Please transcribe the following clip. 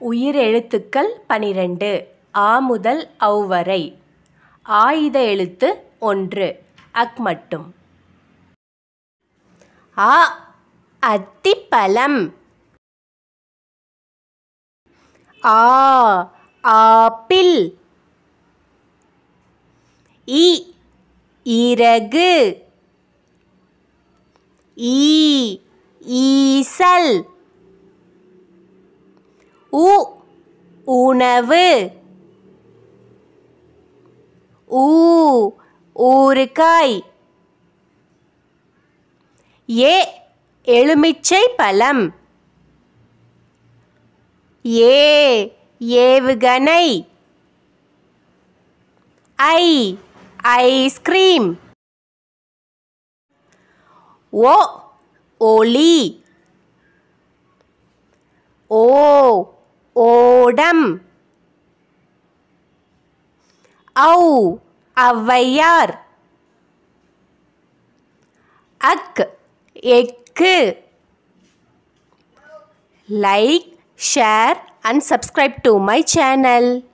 உயிரெழுத்துக்கள் பனிரெண்டு ஆ முதல் ஔ வரை ஆயுத எழுத்து ஒன்று அக் மட்டும் ஆ அத்திப்பழம் ஆ ஆப்பிள் இ இறகு ஈ ஈசல் உ உணவு ஊ ஊறுகாய் ஏ எலுமிச்சை பழம் ஏ ஏவுகணை ஐ ஐஸ்கிரீம் ஓ ஒளி ஓ ஓடம் ஔ ஔவையார் அக் எக்கு like share and subscribe to my channel